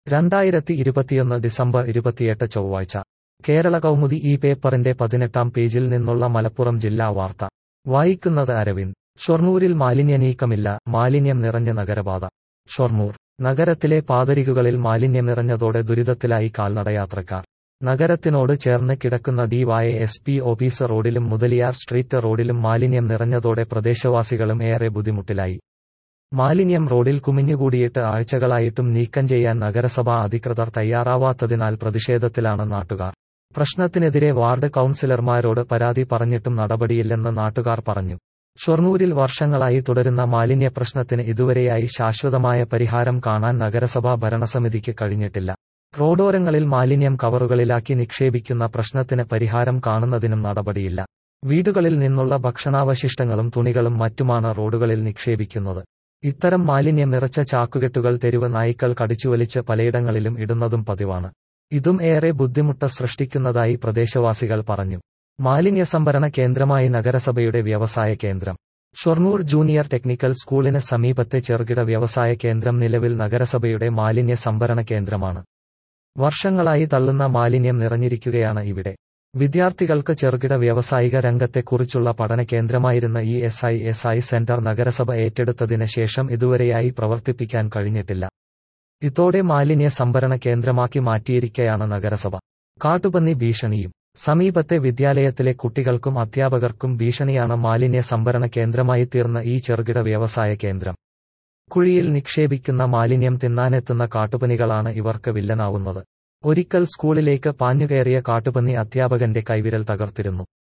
രണ്ടായിരത്തി ഇരുപത്തിയൊന്ന് ഡിസംബർ ഇരുപത്തിയെട്ട് ചൊവ്വാഴ്ച കേരള കൗമുദി ഈ പേപ്പറിന്റെ പതിനെട്ടാം പേജിൽ നിന്നുള്ള മലപ്പുറം ജില്ലാ വാർത്ത വായിക്കുന്നത് അരവിന്ദ് ഷൊർണൂരിൽ മാലിന്യനീക്കമില്ല മാലിന്യം നിറഞ്ഞ നഗരപാത ഷൊർണൂർ നഗരത്തിലെ പാതരികുകളിൽ മാലിന്യം നിറഞ്ഞതോടെ ദുരിതത്തിലായി കാൽനടയാത്രക്കാർ നഗരത്തിനോട് ചേർന്ന് കിടക്കുന്ന ഡിവൈ എസ് പി ഓഫീസ് റോഡിലും മുതലിയാർ സ്ട്രീറ്റ് റോഡിലും മാലിന്യം നിറഞ്ഞതോടെ പ്രദേശവാസികളും ഏറെ ബുദ്ധിമുട്ടിലായി മാലിന്യം റോഡിൽ കുമിഞ്ഞുകൂടിയിട്ട് ആഴ്ചകളായിട്ടും നീക്കം ചെയ്യാൻ നഗരസഭാ അധികൃതർ തയ്യാറാവാത്തതിനാൽ പ്രതിഷേധത്തിലാണ് നാട്ടുകാർ പ്രശ്നത്തിനെതിരെ വാർഡ് കൌൺസിലർമാരോട് പരാതി പറഞ്ഞിട്ടും നടപടിയില്ലെന്ന് നാട്ടുകാർ പറഞ്ഞു ഷൊർണൂരിൽ വർഷങ്ങളായി തുടരുന്ന മാലിന്യ പ്രശ്നത്തിന് ഇതുവരെയായി ശാശ്വതമായ പരിഹാരം കാണാൻ നഗരസഭാ ഭരണസമിതിക്ക് കഴിഞ്ഞിട്ടില്ല റോഡോരങ്ങളിൽ മാലിന്യം കവറുകളിലാക്കി നിക്ഷേപിക്കുന്ന പ്രശ്നത്തിന് പരിഹാരം കാണുന്നതിനും നടപടിയില്ല വീടുകളിൽ നിന്നുള്ള ഭക്ഷണാവശിഷ്ടങ്ങളും തുണികളും മറ്റുമാണ് റോഡുകളിൽ നിക്ഷേപിക്കുന്നത് ഇത്തരം മാലിന്യം നിറച്ച ചാക്കുകെട്ടുകൾ തെരുവ് നായ്ക്കൾ കടിച്ചുവലിച്ച് പലയിടങ്ങളിലും ഇടുന്നതും പതിവാണ് ഇതും ഏറെ ബുദ്ധിമുട്ട് സൃഷ്ടിക്കുന്നതായി പ്രദേശവാസികൾ പറഞ്ഞു മാലിന്യ സംഭരണ കേന്ദ്രമായി നഗരസഭയുടെ വ്യവസായ കേന്ദ്രം ഷൊർണൂർ ജൂനിയർ ടെക്നിക്കൽ സ്കൂളിന് സമീപത്തെ ചെറുകിട വ്യവസായ കേന്ദ്രം നിലവിൽ നഗരസഭയുടെ മാലിന്യ സംഭരണ കേന്ദ്രമാണ് വർഷങ്ങളായി തള്ളുന്ന മാലിന്യം നിറഞ്ഞിരിക്കുകയാണ് ഇവിടെ വിദ്യാർത്ഥികൾക്ക് ചെറുകിട വ്യാവസായിക രംഗത്തെക്കുറിച്ചുള്ള പഠന കേന്ദ്രമായിരുന്ന ഈ S I S I centre നഗരസഭ ഏറ്റെടുത്തതിന് ശേഷം ഇതുവരെയായി പ്രവർത്തിപ്പിക്കാൻ കഴിഞ്ഞിട്ടില്ല ഇതോടെ മാലിന്യ സംഭരണ കേന്ദ്രമാക്കി മാറ്റിയിരിക്കയാണ് നഗരസഭ കാട്ടുപന്നി ഭീഷണിയും സമീപത്തെ വിദ്യാലയത്തിലെ കുട്ടികൾക്കും അധ്യാപകർക്കും ഭീഷണിയാണ് മാലിന്യ സംഭരണ കേന്ദ്രമായി തീർന്ന ഈ ചെറുകിട വ്യവസായ കേന്ദ്രം കുഴിയിൽ നിക്ഷേപിക്കുന്ന മാലിന്യം തിന്നാനെത്തുന്ന കാട്ടുപന്നികളാണ് ഇവർക്ക് വില്ലനാവുന്നത് ഒരിക്കൽ സ്കൂളിലേക്ക് പാഞ്ഞുകയറിയ കാട്ടുപന്നി അധ്യാപകന്റെ കൈവിരൽ തകർത്തിരുന്നു